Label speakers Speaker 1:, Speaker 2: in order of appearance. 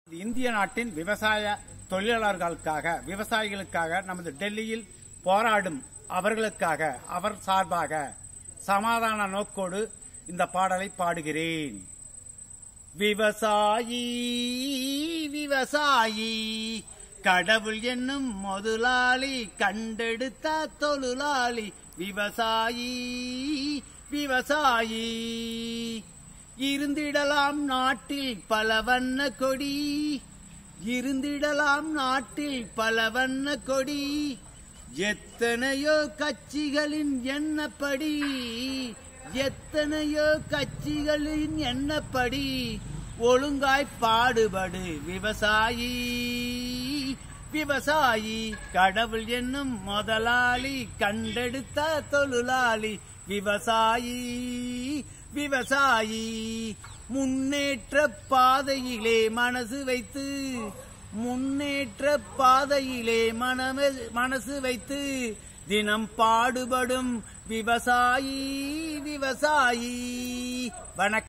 Speaker 1: இந்திய நாட்டின் விவசாய தொழிலாளர்களுக்காக விவசாயிகளுக்காக நமது டெல்லியில் போராடும் அவர்களுக்காக அவர் சார்பாக சமாதான நோக்கோடு இந்த பாடலை பாடுகிறேன் விவசாயி விவசாயி கடவுள் என்னும் முதலாளி கண்டெடுத்த தொழிலாளி விவசாயி விவசாயி இருந்திடலாம் நாட்டில் பல வண்ண கொடி இருந்திடலாம் நாட்டில் பல வண்ண கொடி எத்தனையோ கட்சிகளின் எண்ணப்படி எத்தனையோ கட்சிகளின் எண்ணப்படி ஒழுங்காய் பாடுபடு விவசாயி விவசாயி கடவுள் என்னும் முதலாளி கண்டெடுத்த தொழிலாளி விவசாயி விவசாயி முன்னேற்ற பாதையிலே மனசு வைத்து முன்னேற்ற பாதையிலே மனம மனசு வைத்து தினம் பாடுபடும் விவசாயி விவசாயி வணக்கம்